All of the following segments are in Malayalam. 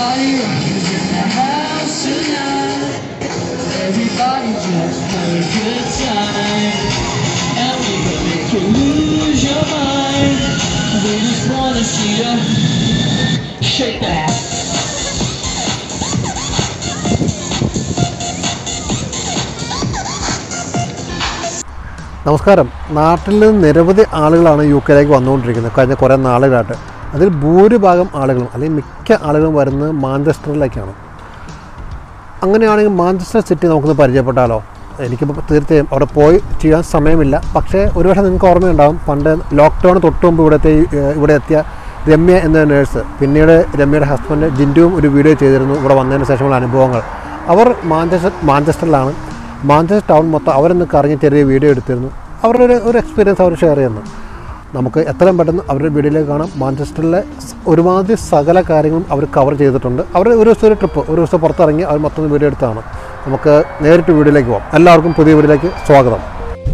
party rockers in the house tonight. Everybody just have a good time. And we gonna make you lose your mind. We just wanna see you shake that. നമസ്കാരം നാട്ടിൽ നിന്ന് നിരവധി ആളുകളാണ് യു കെയിലേക്ക് വന്നുകൊണ്ടിരിക്കുന്നത് കഴിഞ്ഞ കുറേ നാളുകളായിട്ട് അതിൽ ഭൂരിഭാഗം ആളുകളും അല്ലെങ്കിൽ മിക്ക ആളുകളും വരുന്നത് മാഞ്ചസ്റ്ററിലേക്കാണ് അങ്ങനെയാണെങ്കിൽ മാഞ്ചസ്റ്റർ സിറ്റി നമുക്കൊന്ന് പരിചയപ്പെട്ടാലോ എനിക്കിപ്പോൾ തീർച്ചയായും അവിടെ പോയി ചെയ്യാൻ സമയമില്ല പക്ഷേ ഒരുപക്ഷെ നിങ്ങൾക്ക് ഓർമ്മയുണ്ടാകും പണ്ട് ലോക്ക്ഡൗൺ തൊട്ട് മുമ്പ് ഇവിടുത്തെ ഇവിടെ എത്തിയ രമ്യ എന്ന നേഴ്സ് പിന്നീട് രമ്യയുടെ ഹസ്ബൻഡ് ജിൻഡുവും ഒരു വീഡിയോ ചെയ്തിരുന്നു ഇവിടെ വന്നതിന് ശേഷമുള്ള അനുഭവങ്ങൾ അവർ മാഞ്ചസ്റ്റർ മാഞ്ചസ്റ്ററിലാണ് മാഞ്ചസ്റ്റർ ടൗൺ മൊത്തം അവരൊന്ന് കറങ്ങി ചെറിയ വീഡിയോ എടുത്തിരുന്നു അവരുടെ ഒരു ഒരു എക്സ്പീരിയൻസ് അവർ ഷെയർ ചെയ്യുന്നു നമുക്ക് എത്രയും പെട്ടെന്ന് അവരുടെ വീഡിയോയിലേക്ക് കാണാം മാഞ്ചസ്റ്ററിലെ സ് ഒരുമാതിരി സകല കാര്യങ്ങളും അവർ കവർ ചെയ്തിട്ടുണ്ട് അവർ ഒരു ദിവസം ഒരു ട്രിപ്പ് ഒരു ദിവസം പുറത്തിറങ്ങി അവർ മൊത്തം വീഡിയോ എടുത്താണ് നമുക്ക് നേരിട്ട് വീഡിയോയിലേക്ക് പോകാം എല്ലാവർക്കും പുതിയ വീഡിയോയിലേക്ക് സ്വാഗതം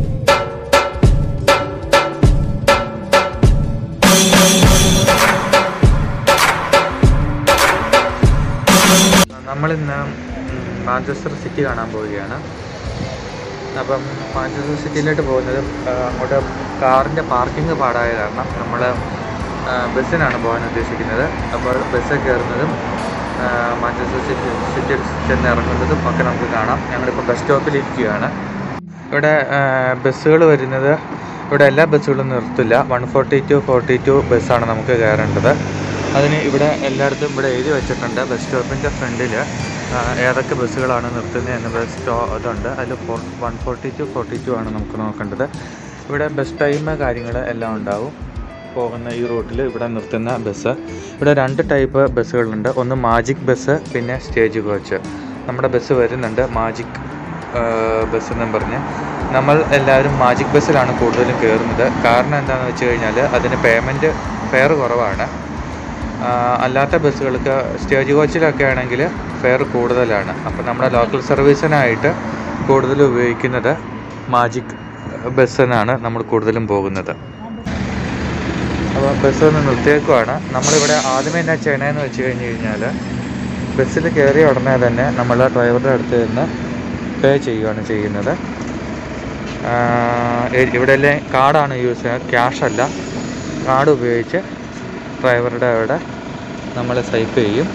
നമ്മളിന്ന് മാഞ്ചസ്റ്റർ സിറ്റി കാണാൻ പോവുകയാണ് അപ്പം മാഞ്ചസ്റ്റർ സിറ്റിയിലോട്ട് പോകുന്നത് ആ, അങ്ങോട്ട് കാറിൻ്റെ പാർക്കിംഗ് പാടായ കാരണം നമ്മൾ ബസ്സിനാണ് പോകാൻ ഉദ്ദേശിക്കുന്നത് അപ്പോൾ ബസ് കയറുന്നതും ആ, മാഞ്ചസ്റ്റർ സിറ്റി സിറ്റിയിൽ ചെന്ന് ഇറങ്ങുന്നതും ഒക്കെ നമുക്ക് കാണാം ഞങ്ങളിപ്പോൾ ബസ് സ്റ്റോപ്പിൽ ഇരിക്കുകയാണ് ഇവിടെ ബസ്സുകൾ വരുന്നത് ഇവിടെ എല്ലാ ബസ്സുകളും നിർത്തില്ല one forty two forty two ബസ്സാണ് നമുക്ക് കയറേണ്ടത് അതിന് ഇവിടെ എല്ലായിടത്തും ഇവിടെ എഴുതി വെച്ചിട്ടുണ്ട് ബസ് സ്റ്റോപ്പിൻ്റെ ഫ്രണ്ടിൽ ഏതൊക്കെ ബസ്സുകളാണ് നിർത്തുന്നത് എന്ന് ബസ് സ്റ്റോ ഇതുണ്ട് അതിൽ four one forty two forty two ആണ് നമുക്ക് നോക്കേണ്ടത് ഇവിടെ ബസ് ടൈം കാര്യങ്ങൾ എല്ലാം ഉണ്ടാവും പോകുന്ന ഈ റൂട്ടിൽ ഇവിടെ നിർത്തുന്ന ബസ് ഇവിടെ രണ്ട് ടൈപ്പ് ബസ്സുകളുണ്ട് ഒന്ന് മാജിക് ബസ് പിന്നെ സ്റ്റേജ് കോച്ച് നമ്മുടെ ബസ് വരുന്നുണ്ട് മാജിക് ബസ് എന്നും പറഞ്ഞ് നമ്മൾ എല്ലാവരും മാജിക് ബസ്സിലാണ് കൂടുതലും കയറുന്നത് കാരണം എന്താണെന്ന് വെച്ച് കഴിഞ്ഞാൽ അതിന് പേയ്മെൻറ്റ് ഫെയർ കുറവാണ് ആ, അല്ലാത്ത ബസ്സുകൾക്ക് സ്റ്റേജ് കോച്ചിലൊക്കെ ആണെങ്കിൽ ഫെയർ കൂടുതലാണ് അപ്പോൾ നമ്മുടെ ലോക്കൽ സർവീസിനായിട്ട് കൂടുതൽ ഉപയോഗിക്കുന്നത് മാജിക് ബസ് എന്നാണ് നമ്മൾ കൂടുതലും പോകുന്നത് അപ്പോൾ ബസ് ഒന്ന് നിർത്തിയേക്കുവാണ് നമ്മളിവിടെ ആദ്യമേ എന്നാ ചെയ്യണതെന്ന് വെച്ച് കഴിഞ്ഞ് കഴിഞ്ഞാൽ ബസ്സിൽ കയറിയ ഉടനെ തന്നെ നമ്മൾ ഡ്രൈവറുടെ അടുത്ത് നിന്ന് പേ ചെയ്യുകയാണ് ചെയ്യുന്നത് ആ, ഇ- ഇവിടെ എല്ലാം കാർഡാണ് യൂസ് ചെയ്യുന്നത് ക്യാഷ് അല്ല കാർഡ് ഉപയോഗിച്ച് ഡ്രൈവറുടെ അവിടെ നമ്മൾ സ്വൈപ്പ് ചെയ്യും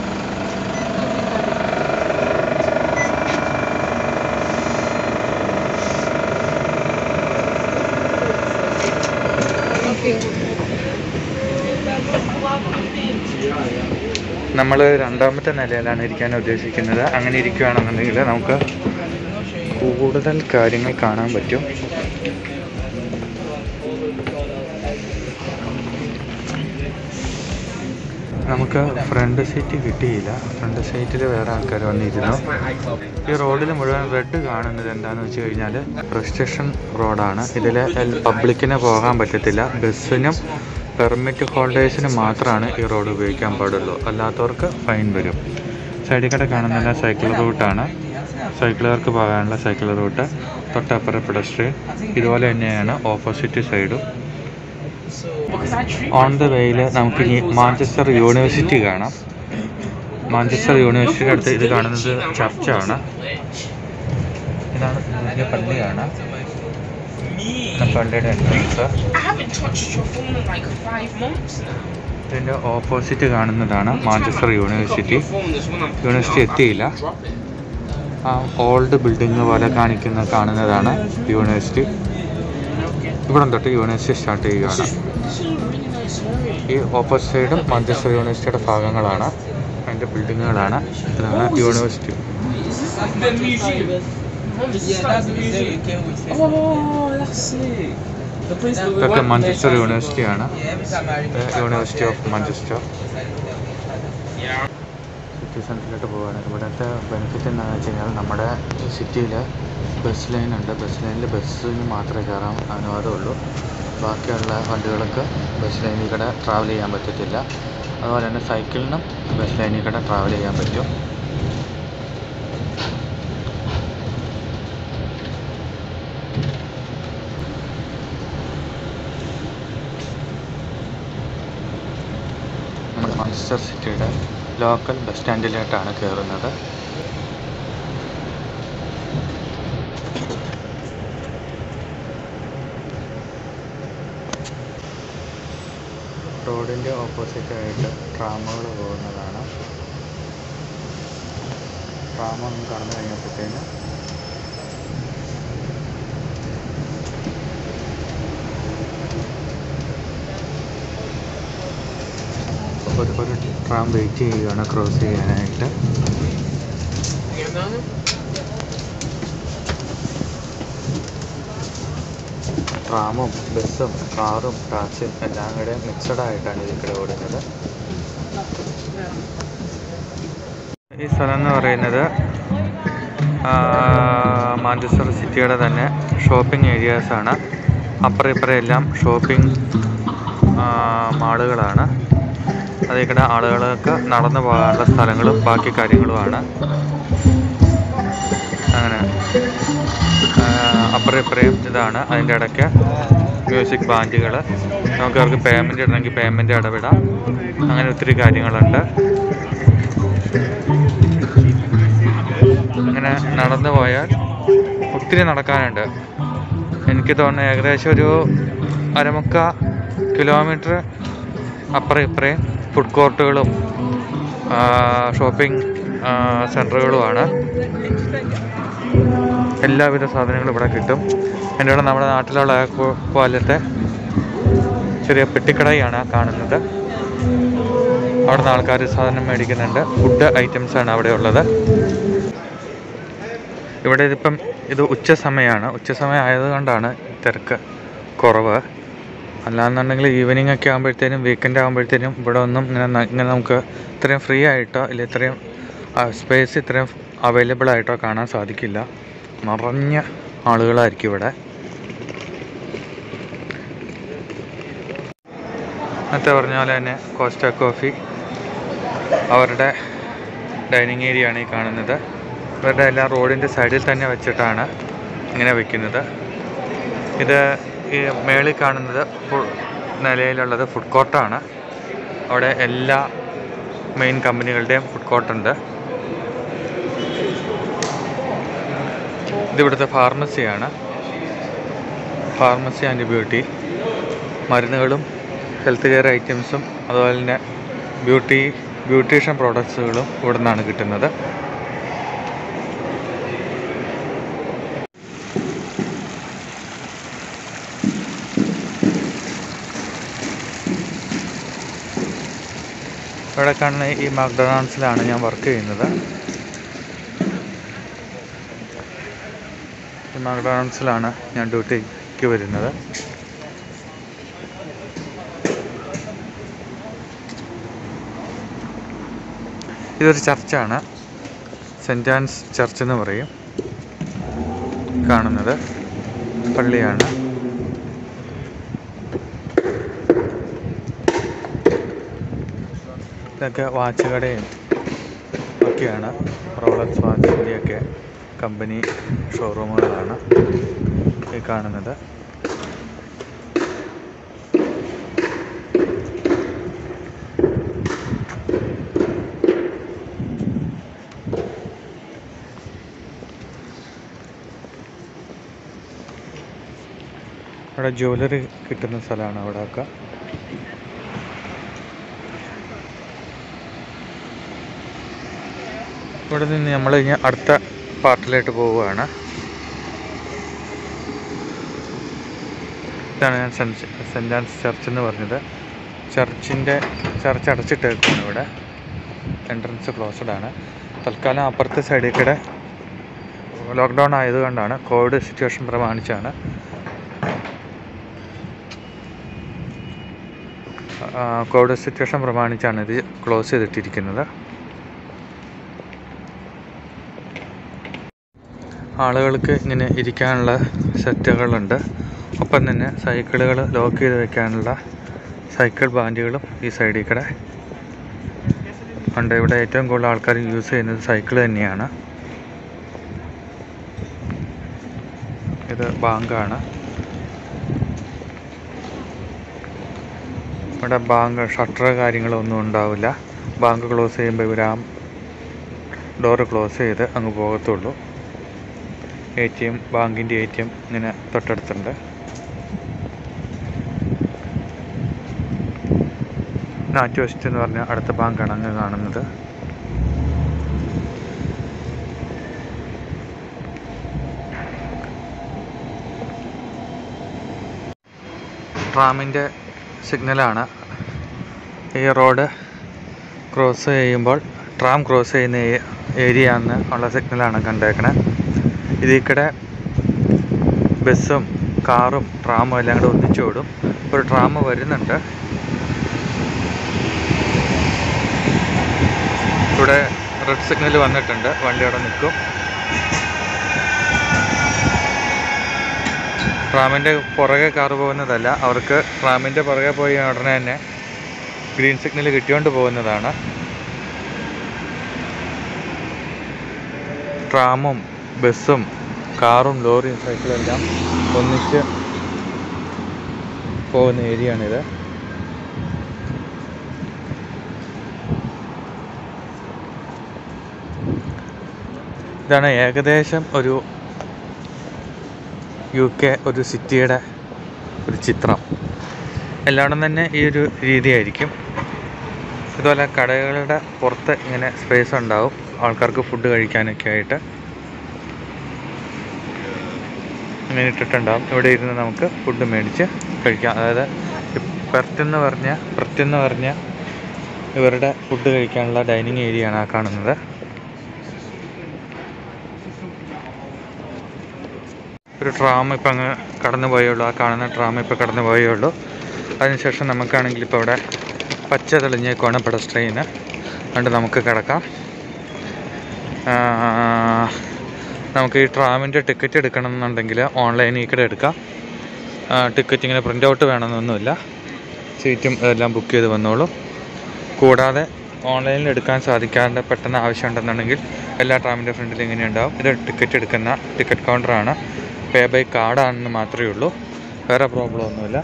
നമ്മൾ രണ്ടാമത്തെ നിലയിലാണ് ഇരിക്കാൻ ഉദ്ദേശിക്കുന്നത് അങ്ങനെ ഇരിക്കുകയാണെന്നുണ്ടെങ്കിൽ നമുക്ക് കൂടുതൽ കാര്യങ്ങൾ കാണാൻ പറ്റും നമുക്ക് ഫ്രണ്ട് സീറ്റ് കിട്ടിയില്ല ഫ്രണ്ട് സീറ്റിൽ വേറെ ആൾക്കാർ വന്നിരുന്നു ഈ റോഡിൽ മുഴുവൻ റെഡ് കാണുന്നത് എന്താണെന്ന് വെച്ച് കഴിഞ്ഞാൽ റെസ്ട്രിക്ഷൻ റോഡാണ് ഇതിൽ പബ്ലിക്കിന് പോകാൻ പറ്റത്തില്ല ബസ്സിനും പെർമിറ്റ് ഹോൾഡേഴ്സിനും മാത്രമാണ് ഈ റോഡ് ഉപയോഗിക്കാൻ പാടുള്ളൂ അല്ലാത്തവർക്ക് ഫൈൻ വരും സൈഡിൽ കൂടെ കാണുന്നത് സൈക്കിൾ റൂട്ടാണ് സൈക്കിളുകാർക്ക് പോകാനുള്ള സൈക്കിൾ റൂട്ട് തൊട്ടപ്പുറം പെഡസ്ട്രിയൻ ഇതുപോലെ തന്നെയാണ് ഓപ്പോസിറ്റ് സൈഡും ഓൺ ദ വേയിൽ നമുക്ക് ഇനി മാഞ്ചസ്റ്റർ യൂണിവേഴ്സിറ്റി കാണാം മാഞ്ചസ്റ്റർ യൂണിവേഴ്സിറ്റിയുടെ അടുത്ത് ഇത് കാണുന്നത് ചർച്ചാണ് ഇതാണ് വലിയ പള്ളിയാണ് ഇതാണ് പള്ളിയുടെ entrance I haven't touched your phone in like five months now. ഇതിൻ്റെ ഓപ്പോസിറ്റ് കാണുന്നതാണ് Manchester university Your phone is when I'm picking university it up, I എത്തിയില്ല drop it. ആ ഓൾഡ് ബിൽഡിംഗ് പോലെ കാണിക്കുന്ന കാണുന്നതാണ് യൂണിവേഴ്സിറ്റി ഇവിടെ തൊട്ട് യൂണിവേഴ്സിറ്റി സ്റ്റാർട്ട് ചെയ്യുകയാണ് This is a really nice area. ഈ ഓപ്പോസിറ്റ് സൈഡും മാഞ്ചസ്റ്റർ യൂണിവേഴ്സിറ്റിയുടെ ഭാഗങ്ങളാണ് അതിൻ്റെ ബിൽഡിങ്ങുകളാണ് ഇതാണ് university The museum. Oh, this is like the museum. Oh, that's sick. The place where we ഇതൊക്കെ went മാഞ്ചസ്റ്റർ there. യൂണിവേഴ്സിറ്റിയാണ് Yeah, every time I ഇത് university of Manchester Yeah. City സെൻറ്ററിലോട്ട് പോവുകയാണ് ഇവിടുത്തെ ബെനിഫിറ്റ് എന്താണെന്ന് വെച്ച് കഴിഞ്ഞാൽ നമ്മുടെ സിറ്റിയിൽ ബസ് ലൈൻ ഉണ്ട് ബസ് ലൈനിൽ ബസ്സിന് മാത്രമേ കയറാൻ അനുവാദമുള്ളൂ ബാക്കിയുള്ള വണ്ടികൾക്ക് ബസ് ലൈനിൽ കൂടെ ട്രാവൽ ചെയ്യാൻ പറ്റത്തില്ല അതുപോലെ തന്നെ സൈക്കിളിനും ബസ് ലൈനിൽ കൂടെ ട്രാവൽ ചെയ്യാൻ പറ്റും നമ്മുടെ മാഞ്ചസ്റ്റർ സിറ്റിയുടെ ലോക്കൽ ബസ് സ്റ്റാൻഡിലോട്ടാണ് കയറുന്നത് റോഡിൻ്റെ ഓപ്പോസിറ്റായിട്ട് ട്രാമുകൾ പോകുന്നതാണ് ട്രാം ഒന്ന് കടന്നു കഴിഞ്ഞപ്പോഴത്തേന് ഒരു ഒരു ട്രാം വെയിറ്റ് ചെയ്യുകയാണ് ക്രോസ് ചെയ്യാനായിട്ട് ട്രാമും ബസ്സും കാറും ടാക്സിയും എല്ലാം കൂടെ മിക്സഡ് ആയിട്ടാണ് ഇതിൽ കൂടെ ഓടുന്നത് ഈ സ്ഥലം എന്ന് പറയുന്നത് ആ, മാഞ്ചസ്റ്റർ സിറ്റിയുടെ തന്നെ ഷോപ്പിംഗ് ഏരിയാസാണ് അപ്പുറം ഇപ്പുറം എല്ലാം ഷോപ്പിംഗ് മാളുകളാണ് അതിൽ കൂടെ ആളുകൾക്ക് നടന്നു പോകാനുള്ള സ്ഥലങ്ങളും ബാക്കി കാര്യങ്ങളുമാണ് അങ്ങനെ ആ, അപ്പുറം ഇപ്പുറയും ഇതാണ് അതിൻ്റെ ഇടയ്ക്ക് മ്യൂസിക് ബാൻഡുകൾ നമുക്ക് അവർക്ക് പേയ്മെൻറ്റ് ഇടണമെങ്കിൽ പേയ്മെൻറ്റ് ഇടപെടാം അങ്ങനെ ഒത്തിരി കാര്യങ്ങളുണ്ട് അങ്ങനെ നടന്നു പോയാൽ ഒത്തിരി നടക്കാനുണ്ട് എനിക്ക് തോന്നുന്നു ഏകദേശം ഒരു അരമുക്കാ കിലോമീറ്റർ അപ്പുറം ഇപ്പുറയും ഫുഡ് കോർട്ടുകളും ഷോപ്പിംഗ് സെൻറ്ററുകളുമാണ് എല്ലാവിധ സാധനങ്ങളും ഇവിടെ കിട്ടും എൻ്റെ ഇവിടെ നമ്മുടെ നാട്ടിലുള്ള പോ- പോലത്തെ ചെറിയ പെട്ടിക്കടയാണ് ആ കാണുന്നത് അവിടെ നിന്ന് ആൾക്കാർ സാധനം മേടിക്കുന്നുണ്ട് ഫുഡ് ഐറ്റംസാണ് അവിടെ ഉള്ളത് ഇവിടെ ഇതിപ്പം ഇത് ഉച്ച സമയമാണ് ഉച്ച സമയം ആയതുകൊണ്ടാണ് തിരക്ക് കുറവ് അല്ലാന്നുണ്ടെങ്കിൽ ഈവനിങ് ഒക്കെ ആകുമ്പോഴത്തേനും വീക്കെൻഡ് ആകുമ്പോഴത്തേനും ഇവിടെ ഒന്നും ഇങ്ങനെ ന- ഇങ്ങനെ നമുക്ക് ഇത്രയും ഫ്രീ ആയിട്ടോ ഇല്ല ഇത്രയും സ്പേസ് ഇത്രയും അവൈലബിൾ ആയിട്ടോ കാണാൻ സാധിക്കില്ല നിറഞ്ഞ ആളുകളായിരിക്കും ഇവിടെ നേരത്തെ പറഞ്ഞ പോലെ തന്നെ കോസ്റ്റ കോഫി അവരുടെ ഡൈനിങ് ഏരിയ ആണ് ഈ കാണുന്നത് ഇവരുടെ എല്ലാം റോഡിൻ്റെ സൈഡിൽ തന്നെ വെച്ചിട്ടാണ് ഇങ്ങനെ വെക്കുന്നത് ഇത് ഈ മേളിൽ കാണുന്നത് ഫു- നിലയിലുള്ളത് ഫുഡ് കോർട്ടാണ് അവിടെ എല്ലാ മെയിൻ കമ്പനികളുടെയും ഫുഡ് കോർട്ടുണ്ട് ഇതിവിടുത്തെ ഫാർമസിയാണ് ഫാർമസി ആൻഡ് ബ്യൂട്ടി മരുന്നുകളും ഹെൽത്ത് കെയർ ഐറ്റംസും അതുപോലെ തന്നെ ബ്യൂട്ടി ബ്യൂട്ടീഷ്യൻ പ്രോഡക്ട്സുകളും ഇവിടെ നിന്നാണ് കിട്ടുന്നത് ഇവിടെ കാണുന്ന ഈ മക്ഡൊണാൾഡ്സിലാണ് ഞാൻ വർക്ക് ചെയ്യുന്നത് ഈ മക്ഡൊണാൾഡ്സിലാണ് ഞാൻ ഡ്യൂട്ടിക്ക് വരുന്നത് ഇതൊരു ചർച്ചാണ് സെൻറ്റ് ആൻസ് ചർച്ച് എന്ന് പറയും കാണുന്നത് പള്ളിയാണ് ഇതൊക്കെ വാച്ച് കടയും ഒക്കെയാണ് റോളക്സ് വാച്ചിൻ്റെയൊക്കെ കമ്പനി ഷോറൂമുകളാണ് ഈ കാണുന്നത് അവിടെ ജ്വല്ലറി കിട്ടുന്ന സ്ഥലമാണ് അവിടെയൊക്കെ ഇവിടെ നിന്ന് നമ്മൾ ഇനി അടുത്ത പാർട്ടിലോട്ട് പോവുകയാണ് ഇതാണ് ഞാൻ സെൻറ്റ് സെൻറ്റ് ആൻസ് ചർച്ച് എന്ന് പറഞ്ഞത് ചർച്ചിൻ്റെ ചർച്ച് അടച്ചിട്ടേക്കാണ് ഇവിടെ എൻട്രൻസ് ക്ലോസ്ഡ് ആണ് തൽക്കാലം അപ്പുറത്തെ സൈഡിൽ കൂടെ ലോക്ക്ഡൗൺ ആയതുകൊണ്ടാണ് കോവിഡ് സിറ്റുവേഷൻ പ്രമാണിച്ചാണ് ആ, കോവിഡ് സിറ്റുവേഷൻ പ്രമാണിച്ചാണ് ഇത് ക്ലോസ് ചെയ്തിട്ടിരിക്കുന്നത് ആളുകൾക്ക് ഇങ്ങനെ ഇരിക്കാനുള്ള സെറ്റുകളുണ്ട് ഒപ്പം തന്നെ സൈക്കിളുകൾ ലോക്ക് ചെയ്ത് വെക്കാനുള്ള സൈക്കിൾ ബാൻഡുകളും ഈ സൈഡിൽ കൂടെ ഉണ്ട് ഇവിടെ ഏറ്റവും കൂടുതൽ ആൾക്കാർ യൂസ് ചെയ്യുന്നത് സൈക്കിൾ തന്നെയാണ് ഇത് ബാങ്കാണ് ഇവിടെ ബാങ്ക് ഷട്ടർ കാര്യങ്ങളൊന്നും ഉണ്ടാവില്ല ബാങ്ക് ക്ലോസ് ചെയ്യുമ്പോൾ ഇവർ ആ ഡോറ് ക്ലോസ് ചെയ്ത് അങ്ങ് പോകത്തുള്ളൂ എ ടി എം ബാങ്കിൻ്റെ എ ടി എം ഇങ്ങനെ തൊട്ടടുത്തുണ്ട് നാറ്റ് വെസ്റ്റ് എന്ന് പറഞ്ഞ അടുത്ത ബാങ്കാണ് അങ്ങ് കാണുന്നത് ട്രാമിൻ്റെ സിഗ്നലാണ് ഈ റോഡ് ക്രോസ് ചെയ്യുമ്പോൾ ട്രാം ക്രോസ് ചെയ്യുന്ന ഏരിയ എന്ന് ഉള്ള സിഗ്നലാണ് കണ്ടേക്കണേ ഇതിൽ കൂടെ ബസ്സും കാറും ട്രാമും എല്ലാം കൂടെ ഒന്നിച്ചോടും ഒരു ട്രാം വരുന്നുണ്ട് ഇവിടെ റെഡ് സിഗ്നൽ വന്നിട്ടുണ്ട് വണ്ടി അവിടെ നിൽക്കും ട്രാമിൻ്റെ പുറകെ കാറ് പോകുന്നതല്ല അവർക്ക് ട്രാമിൻ്റെ പുറകെ പോയി ഉടനെ തന്നെ ഗ്രീൻ സിഗ്നൽ കിട്ടിയോണ്ട് പോകുന്നതാണ് ട്രാമും ബസ്സും കാറും ലോറിയും സൈക്കിളും എല്ലാം ഒന്നിച്ച് പോകുന്ന ഏരിയയാണിത് ഇതാണ് ഏകദേശം ഒരു യു കെ ഒരു സിറ്റിയുടെ ഒരു ചിത്രം എല്ലായിടും തന്നെ ഈ ഒരു രീതിയായിരിക്കും ഇതുപോലെ കടകളുടെ പുറത്ത് ഇങ്ങനെ സ്പേസ് ഉണ്ടാവും ആൾക്കാർക്ക് ഫുഡ് കഴിക്കാനൊക്കെ ആയിട്ട് ഇങ്ങനെ ഇട്ടിട്ടുണ്ടാവും ഇവിടെ ഇരുന്ന് നമുക്ക് ഫുഡ് മേടിച്ച് കഴിക്കാം അതായത് പെർട്ടെന്ന് പറഞ്ഞ പെർട്ടെന്ന് പറഞ്ഞ ഇവരുടെ ഫുഡ് കഴിക്കാനുള്ള ഡൈനിങ് ഏരിയ ആണ് ആ കാണുന്നത് ഒരു ട്രാം ഇപ്പം അങ്ങ് കടന്നു പോയേ ഉള്ളൂ ആ കാണുന്ന ട്രാം ഇപ്പോൾ കടന്നു പോയേ ഉള്ളൂ അതിനുശേഷം നമുക്കാണെങ്കിൽ ഇപ്പോൾ ഇവിടെ പച്ച തെളിഞ്ഞേക്കുവാണ് പെഡസ്ട്രെയിന് അതുകൊണ്ട് നമുക്ക് കിടക്കാം ആ, നമുക്ക് ഈ ട്രാമിൻ്റെ ടിക്കറ്റ് എടുക്കണം എന്നുണ്ടെങ്കിൽ ഓൺലൈനിൽ കൂടെ എടുക്കാം ടിക്കറ്റ് ഇങ്ങനെ പ്രിൻ്റ് ഔട്ട് വേണമെന്നൊന്നുമില്ല സീറ്റും എല്ലാം ബുക്ക് ചെയ്ത് വന്നോളും കൂടാതെ ഓൺലൈനിൽ എടുക്കാൻ സാധിക്കാണ്ട് പെട്ടെന്ന് ആവശ്യമുണ്ടെന്നുണ്ടെങ്കിൽ എല്ലാ ട്രാമിൻ്റെ ഫ്രണ്ടിലും ഇങ്ങനെ ഉണ്ടാവും ഇത് ടിക്കറ്റ് എടുക്കുന്ന ടിക്കറ്റ് കൗണ്ടറാണ് പേ ബൈ കാർഡാണെന്ന് മാത്രമേ ഉള്ളൂ വേറെ പ്രോബ്ലം ഒന്നുമില്ല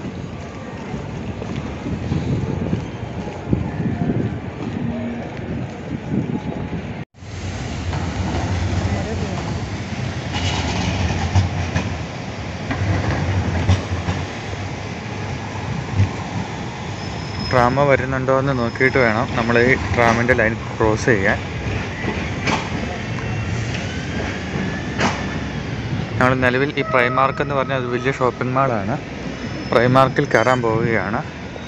ട്രാമ വരുന്നുണ്ടോ എന്ന് നോക്കിയിട്ട് വേണം നമ്മൾ ഈ ട്രാമിൻ്റെ ലൈൻ ക്രോസ് ചെയ്യാൻ ഞങ്ങൾ നിലവിൽ ഈ പ്രൈമാർക്ക് എന്ന് പറഞ്ഞാൽ ഒരു വലിയ ഷോപ്പിംഗ് മാളാണ് പ്രൈമാർക്കിൽ കയറാൻ പോവുകയാണ്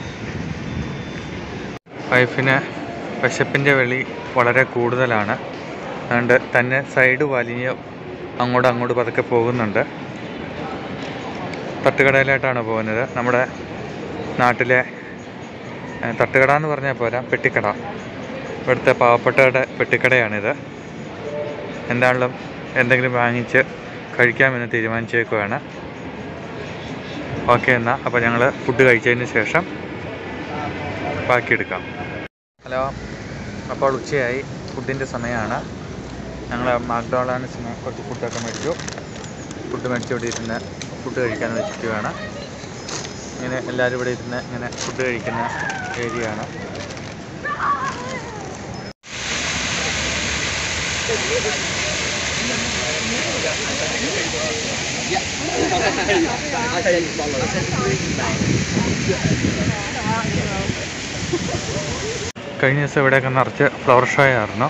വൈഫിന് വിശപ്പിൻ്റെ വെളി വളരെ കൂടുതലാണ് അതുകൊണ്ട് തന്നെ സൈഡ് വലിഞ്ഞ് അങ്ങോട്ട് അങ്ങോട്ട് പതുക്കെ പോകുന്നുണ്ട് തട്ടുകടയിലായിട്ടാണ് പോകുന്നത് നമ്മുടെ നാട്ടിലെ ഏഹ്, തട്ടുകട എന്ന് പറഞ്ഞാൽ പോരാ പെട്ടിക്കട ഇവിടുത്തെ പാവപ്പെട്ടവരുടെ പെട്ടിക്കടയാണിത് എന്താണെങ്കിലും എന്തെങ്കിലും വാങ്ങിച്ച് കഴിക്കാമെന്ന് തീരുമാനിച്ചേക്കുവാണ് ഓക്കെ എന്നാൽ അപ്പോൾ ഞങ്ങൾ ഫുഡ് കഴിച്ചതിന് ശേഷം ബാക്കിയെടുക്കാം ഹലോ അപ്പോൾ ഉച്ചയായി ഫുഡിൻ്റെ സമയമാണ് ഞങ്ങൾ മാക്ഡോണാൾഡ്സിന് കുറച്ച് ഫുഡൊക്കെ മേടിച്ചു ഫുഡ് മേടിച്ച് ഇവിടെ ഇരുന്ന് ഫുഡ് കഴിക്കാൻ വെച്ചിരിക്കുകയാണ് ഇങ്ങനെ എല്ലാവരും ഇവിടെ ഇരുന്ന് ഇങ്ങനെ ഫുഡ് കഴിക്കുന്ന ഏരിയ ആണ് കഴിഞ്ഞ ദിവസം ഇവിടെയൊക്കെ നിറച്ച് ഫ്ലവർ ഷോ ആയിരുന്നു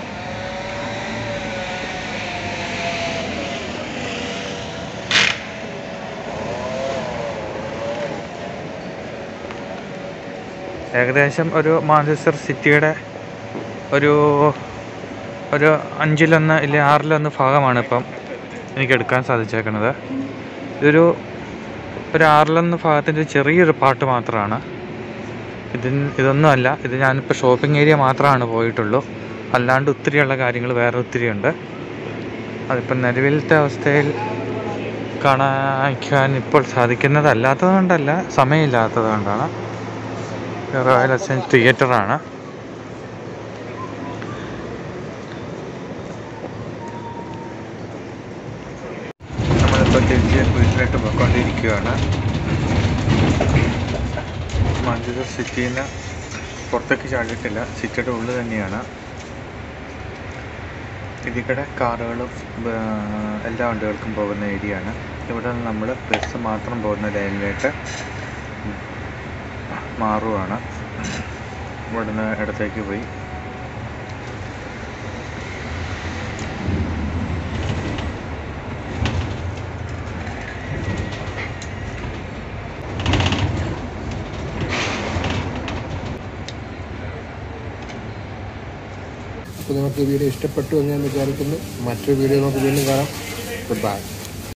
ഏകദേശം ഒരു മാഞ്ചസ്റ്റർ സിറ്റിയുടെ ഒരു ഒരു അഞ്ചിലൊന്ന് ഇല്ല ആറിലൊന്ന് ഭാഗമാണ് ഇപ്പം എനിക്ക് എടുക്കാൻ സാധിച്ചേക്കുന്നത് ഇതൊരു ഒരു ആറിലൊന്ന് ഭാഗത്തിൻ്റെ ചെറിയൊരു പാട്ട് മാത്രമാണ് ഇതിന് ഇതൊന്നുമല്ല ഇത് ഞാനിപ്പോൾ ഷോപ്പിംഗ് ഏരിയ മാത്രമാണ് പോയിട്ടുള്ളൂ അല്ലാണ്ട് ഒത്തിരിയുള്ള കാര്യങ്ങൾ വേറെ ഒത്തിരിയുണ്ട് അതിപ്പം നിലവിലത്തെ അവസ്ഥയിൽ കാണാൻ ഇപ്പോൾ സാധിക്കുന്നതല്ലാത്തത് കൊണ്ടല്ല സമയമില്ലാത്തത് കൊണ്ടാണ് റോയൽ അസൻസ് തിയേറ്ററാണ് നമ്മളിപ്പോൾ തിരിച്ച് വീട്ടിലോട്ട് പോയിക്കൊണ്ടിരിക്കുകയാണ് മാഞ്ചസ്റ്റർ സിറ്റിയിൽ നിന്ന് പുറത്തേക്ക് ചാടിയിട്ടില്ല സിറ്റിയുടെ ഉള്ളിൽ തന്നെയാണ് ഇതിക്കടെ കാറുകളും ബ- എല്ലാ വണ്ടികൾക്കും പോകുന്ന ഏരിയ ആണ് ഇവിടെ നിന്ന് നമ്മൾ ബസ് മാത്രം പോകുന്ന ലൈനിലേക്ക് മാറുവാണ് ഇവിടുന്ന് ഇടത്തേക്ക് പോയി അപ്പോൾ നിങ്ങൾക്ക് വീഡിയോ ഇഷ്ടപ്പെട്ടു എന്ന് ഞാൻ വിചാരിക്കുന്നു മറ്റൊരു വീഡിയോ നമുക്ക് വീണ്ടും കാണാം ഗുഡ് ബൈ